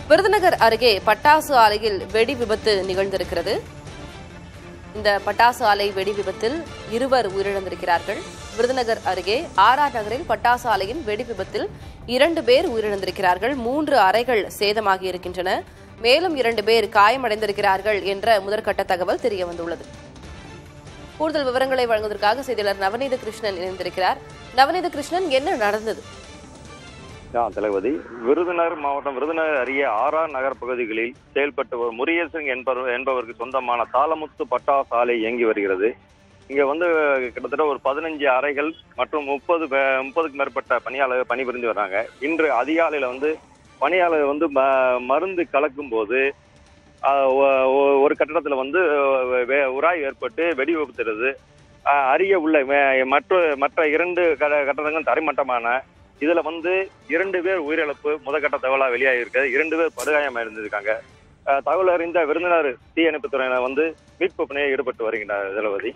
விருதுநகர் அருகே பட்டாசு ஆலையில் வெடி விபத்து நிகழ்ந்திருக்கிறது இந்த பட்டாசு ஆலை வெடி விபத்தில் இருவர் உயிரிழந்திருக்கிறார்கள் விருதுநகர் அருகே ஆர்ஆர் நகரில் பட்டாசு ஆலையின் வெடி விபத்தில் இரண்டு பேர் உயிரிழந்திருக்கிறார்கள் மூன்று அறைகள் சேதமாகி இருக்கின்றன மேலும் இரண்டு பேர் காயமடைந்திருக்கிறார்கள் என்ற முதற்கட்ட தகவல் தெரியவந்துள்ளது கூடுதல் விவரங்களை வழங்குவதற்காக செய்தியாளர் நவநீத கிருஷ்ணன் இணைந்திருக்கிறார் நவநீத கிருஷ்ணன் என்ன நடந்தது ஆ, தளபதி விருதுநகர் மாவட்டம் விருதுநகர் அருகே ஆர்ஆர் நகர் பகுதிகளில் செயல்பட்டு வரும் முருகேசன் என்பவர் என்பவருக்கு சொந்தமான தாளமுத்து பட்டாசு ஆலை இயங்கி வருகிறது இங்க வந்து கிட்டத்தட்ட ஒரு பதினஞ்சு அறைகள் மற்றும் முப்பது முப்பதுக்கு மேற்பட்ட பணியாளர்கள் பணிபுரிந்து வர்றாங்க இன்று அதிகாலையில வந்து பணியாளர் வந்து ம- மருந்து கலக்கும் போது ஆ, ஒ- ஒ- ஒரு கட்டடத்துல வந்து வே- உராய் ஏற்பட்டு வெடி விபத்துறது அருகே உள்ள மே- மற்ற மற்ற இரண்டு கட- கட்டடங்கள் தரைமட்டமான இதுல வந்து இரண்டு பேர் உயிரிழப்பு முதற்கட்ட தகவலா வெளியாகி இருக்கு இரண்டு பேர் படுகாயமா இருந்திருக்காங்க அஹ், தகவல் அறிந்த விருந்தினர் தீயணைப்பு துறையினர் வந்து மீட்பு பணியில் ஈடுபட்டு வருகின்றனர் தளபதி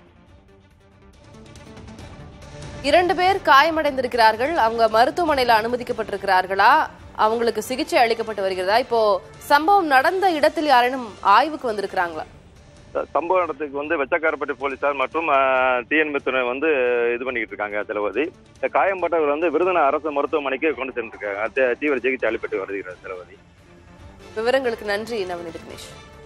இரண்டு பேர் காயமடைந்திருக்கிறார்கள் அவங்க மருத்துவமனையில் அனுமதிக்கப்பட்டிருக்கிறார்களா அவங்களுக்கு சிகிச்சை அளிக்கப்பட்டு வருகிறதா இப்போ சம்பவம் நடந்த இடத்தில் யாரேனும் ஆய்வுக்கு வந்திருக்கிறாங்களா ச- சம்பவ இடத்துக்கு வந்து வெச்சக்காரப்பட்டி போலீசார் மற்றும் அஹ், தீயணைப்பு துறையினர் வந்து இது பண்ணிக்கிட்டு இருக்காங்க தளபதி இந்த காயம்பட்டவர் வந்து விருதுநகர் அரசு மருத்துவமனைக்கு கொண்டு சென்றிருக்காங்க தீ- தீவிர சிகிச்சை அளிப்பட்டு வருகிறது தளபதி விவரங்களுக்கு நன்றி நவநீத கணேஷ்